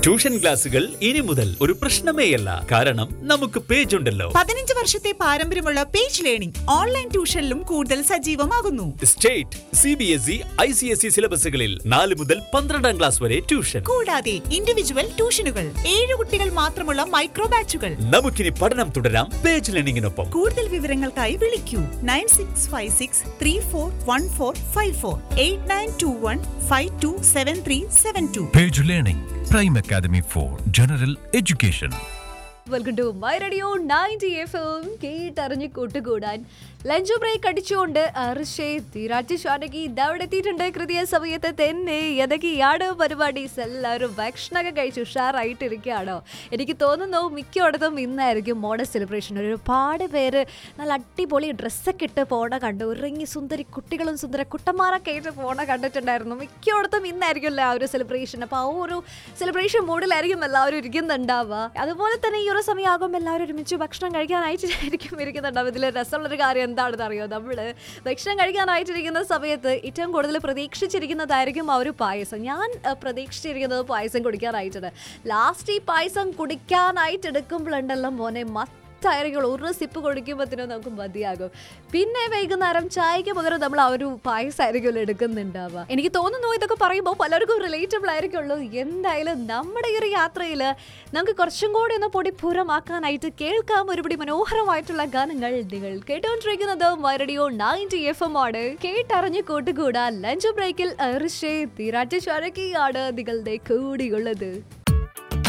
Tuition ക്ലാസുകൾ ഇനി മുതൽ ഒരു പ്രശ്നമേയല്ല കാരണം നമുക്ക് പേജ് ഉണ്ടല്ലോ പതിനഞ്ച് വർഷത്തെ പാരമ്പര്യമുള്ള പേജ് ലേണിംഗ് ഓൺലൈൻ ട്യൂഷനിലും കൂടുതൽ സജീവമാകുന്നു state C B S E I C S E സിലബസുകളിൽ നാല് മുതൽ പന്ത്രണ്ടാം ക്ലാസ് വരെ ട്യൂഷൻ കൂടാതെ ഇൻഡിവിജ്വൽ ട്യൂഷനുകൾ ഏഴ് കുട്ടികൾ മാത്രമുള്ള മൈക്രോ ബാച്ചുകൾ നമുക്കിനി പഠനം തുടരാം പേജ് ലേണിംഗിനൊപ്പം കൂടുതൽ വിവരങ്ങൾക്കായി വിളിക്കൂ nine six five six three four one four five four eight nine two one five two seven three seven two Page Learning, Prime Academy for General Education. Welcome to my radio ninety F M കേട്ടറിഞ്ഞ് കൂട്ടുകൂടാൻ lunch break അടിച്ചുകൊണ്ട് അർഷേ തിരാറ്റ് ഷാനകി ഇതവിടെ എത്തിയിട്ടുണ്ട് കൃത്യ സമയത്ത് തന്നെ ഏതൊക്കെയാണ് പരിപാടീസ് എല്ലാവരും ഭക്ഷണമൊക്കെ കഴിച്ച് ഉഷാറായിട്ടിരിക്കുകയാണോ എനിക്ക് തോന്നുന്നു മിക്കയിടത്തും ഇന്നായിരിക്കും മോഡൽ സെലിബ്രേഷൻ ഒരുപാട് പേര് നല്ല അടിപൊളി ഡ്രസ്സൊക്കെ ഇട്ട് പോണ കണ്ടു ഇറങ്ങി സുന്ദരി കുട്ടികളും സുന്ദര കുട്ടന്മാരൊക്കെ ആയിട്ട് പോണ കണ്ടിട്ടുണ്ടായിരുന്നു മിക്കയിടത്തും ഇന്നായിരിക്കുമല്ലോ ആ ഒരു സെലിബ്രേഷൻ അപ്പോൾ ആ ഒരു സെലിബ്രേഷൻ മൂഡിലായിരിക്കും എല്ലാവരും ഇരിക്കുന്നുണ്ടാവുക അതുപോലെ തന്നെ ഈ ഒരു സമയമാകുമ്പോൾ എല്ലാവരും ഒരുമിച്ച് ഭക്ഷണം കഴിക്കാനായിട്ടായിരിക്കും ഇരിക്കുന്നുണ്ടാവുക ഇതിൽ രസമുള്ളൊരു കാര്യം എന്താണെന്ന് അറിയോ നമ്മൾ ഭക്ഷണം കഴിക്കാനായിട്ടിരിക്കുന്ന സമയത്ത് ഏറ്റവും കൂടുതൽ പ്രതീക്ഷിച്ചിരിക്കുന്നതായിരിക്കും ആ ഒരു പായസം ഞാൻ അഹ്, പ്രതീക്ഷിച്ചിരിക്കുന്നത് പായസം കുടിക്കാനായിട്ടാണ് ലാസ്റ്റ് ഈ പായസം കുടിക്കാനായിട്ട് എടുക്കുമ്പോഴുണ്ടല്ലോ മോനെ മത്ത ആയിരിക്കും ഒരു സിപ്പ് കുടിക്കുമ്പോഴത്തേനും നമുക്ക് മതിയാകും പിന്നെ വൈകുന്നേരം ചായക്ക് പകരം നമ്മൾ ആ ഒരു പായസമായിരിക്കുമല്ലോ എടുക്കുന്നുണ്ടാവുക എനിക്ക് തോന്നുന്നു ഇതൊക്കെ പറയുമ്പോൾ പലർക്കും റിലേറ്റബിൾ ആയിരിക്കുള്ളൂ എന്തായാലും നമ്മുടെ ഈ ഒരു യാത്രയിൽ നമുക്ക് കുറച്ചും കൂടി ഒന്ന് പൊടിപ്പൂരമാക്കാനായിട്ട് കേൾക്കാം ഒരുപടി മനോഹരമായിട്ടുള്ള ഗാനങ്ങൾ നിങ്ങൾ കേട്ടുകൊണ്ടിരിക്കുന്നത് മരടിയോ നയൻറ്റി എഫ് എം ആണ് കേട്ടറിഞ്ഞ് കൂട്ടുകൂടാ ലഞ്ച് ബ്രേക്കിൽ അർഷേ തിരാറ്റ് ചരക്കിയാണ് നിങ്ങളുടെ കൂടിയുള്ളത്